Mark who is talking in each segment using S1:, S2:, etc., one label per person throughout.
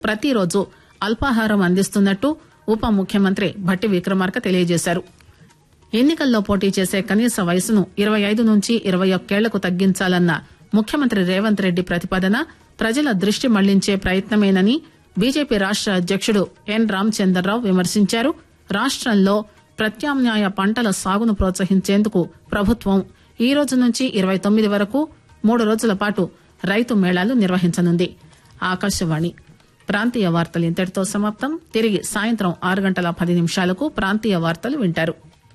S1: ప్రతిరోజు అల్పాహారం అందిస్తున్నట్టు ఉప ముఖ్యమంత్రి భట్టి విక్రమార్క తెలియజేశారు ఎన్నికల్లో పోటీ చేసే కనీస వయసును ఇరవై ఐదు నుంచి ఇరవై ఒక్కేళ్లకు తగ్గించాలన్న ముఖ్యమంత్రి రేవంత్ రెడ్డి ప్రతిపాదన ప్రజల దృష్టి మళ్లించే ప్రయత్నమేనని బీజేపీ రాష్ట అధ్యకుడు ఎన్ రామచంద్రరావు విమర్శించారు రాష్టంలో ప్రత్యామ్నాయ పంటల సాగును ప్రోత్సహించేందుకు ప్రభుత్వం ఈ రోజు నుంచి ఇరవై తొమ్మిది వరకు మూడు రోజుల పాటు రైతు మేళాలు నిర్వహించనుంది ఆకాశవాణి ప్రాంతీయ వార్తలు ఇంతటితో సమాప్తం తిరిగి సాయంత్రం ఆరు గంటల పది నిమిషాలకు ప్రాంతీయ వార్తలు వింటారు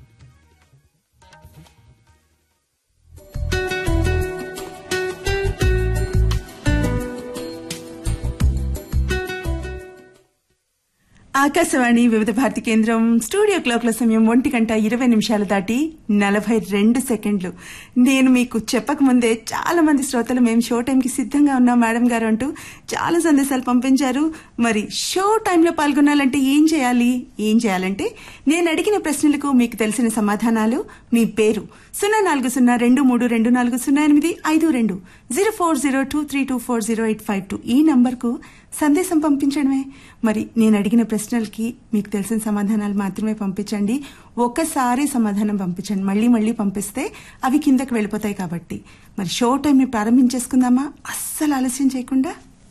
S2: ఆకాశవాణి వివిధ భారతి కేంద్రం స్టూడియో క్లాక్ల సమయం ఒంటి గంట ఇరవై నిమిషాలు దాటి నలభై రెండు సెకండ్లు నేను మీకు చెప్పకముందే చాలా మంది శ్రోతలు మేము షో టైంకి సిద్ధంగా ఉన్నాం మేడం గారు అంటూ చాలా సందేశాలు పంపించారు మరి షో టైంలో పాల్గొనాలంటే ఏం చేయాలి ఏం చేయాలంటే నేను అడిగిన ప్రశ్నలకు మీకు తెలిసిన సమాధానాలు మీ పేరు సున్నా నాలుగు సున్నా రెండు మూడు రెండు నాలుగు సున్నా ఎనిమిది ఐదు రెండు zero four zero two three two four zero eight five two ఈ నంబర్కు సందేశం పంపించడమే మరి నేను అడిగిన ప్రశ్నలకి మీకు తెలిసిన సమాధానాలు మాత్రమే పంపించండి ఒక్కసారి సమాధానం పంపించండి మళ్ళీ మళ్ళీ పంపిస్తే అవి కిందకి వెళ్ళిపోతాయి కాబట్టి మరి షో టైంని ప్రారంభించేసుకుందామా అస్సలు ఆలస్యం చేయకుండా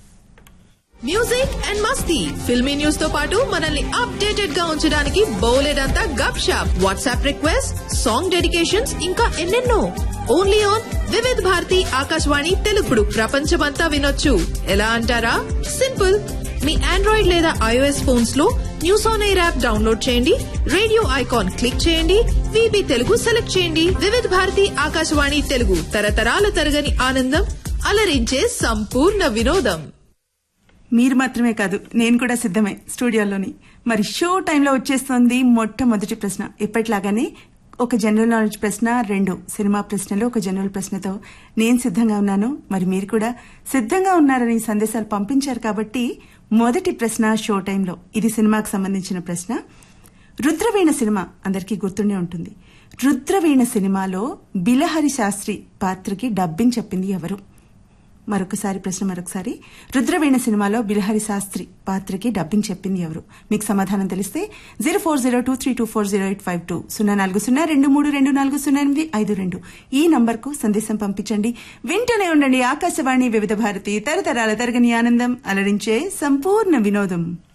S3: మ్యూజిక్ అండ్ మస్తీ ఫిల్మీ న్యూస్ తో పాటు మనల్ని అప్డేటెడ్ గా ఉంచడానికి బౌలెడంతా గప్ షాప్ వాట్సాప్ రిక్వెస్ట్ సాంగ్ డెడికేషన్స్ ఇంకా ఎన్నెన్నో ఓన్లీ ఆన్ వివిధ్ భారతి ఆకాశవాణి తెలుగుడు ప్రపంచమంతా వినొచ్చు ఎలా అంటారా సింపుల్ మీ ఆండ్రాయిడ్ లేదా ఐఓఎస్ ఫోన్స్ లో news on air app download చేయండి రేడియో ఐకాన్ క్లిక్ చేయండి విబి తెలుగు సెలెక్ట్ చేయండి వివిధ భారతి ఆకాశవాణి తెలుగు తరతరాల తరగని ఆనందం అలరించే సంపూర్ణ వినోదం
S2: మీరు మాత్రమే కాదు నేను కూడా సిద్ధమే స్టూడియోలోని మరి షో టైంలో వచ్చేస్తుంది మొట్టమొదటి ప్రశ్న ఎప్పటిలాగానే ఒక జనరల్ నాలెడ్జ్ ప్రశ్న రెండు సినిమా ప్రశ్నలు ఒక జనరల్ ప్రశ్నతో నేను సిద్ధంగా ఉన్నాను మరి మీరు కూడా సిద్ధంగా ఉన్నారని సందేశాలు పంపించారు కాబట్టి మొదటి ప్రశ్న షో టైంలో ఇది సినిమాకు సంబంధించిన ప్రశ్న రుద్రవీణ సినిమా అందరికీ గుర్తుండే ఉంటుంది రుద్రవీణ సినిమాలో బిలహరి శాస్త్రి పాత్రకి డబ్బింగ్ చెప్పింది ఎవరు మరొకసారి ప్రశ్న మరొకసారి రుద్రవీణ సినిమాలో బిలహరి శాస్త్రి పాత్రకి డబ్బింగ్ చెప్పింది ఎవరు మీకు సమాధానం తెలిస్తే zero four zero two three two four zero eight five two సున్నా నాలుగు సున్నా రెండు మూడు రెండు నాలుగు సున్నా ఎనిమిది ఐదు రెండు ఈ నంబర్కు సందేశం పంపించండి వింటూనే ఉండండి ఆకాశవాణి వివిధ భారతి తరతరాల తరగని ఆనందం అలరించే సంపూర్ణ వినోదం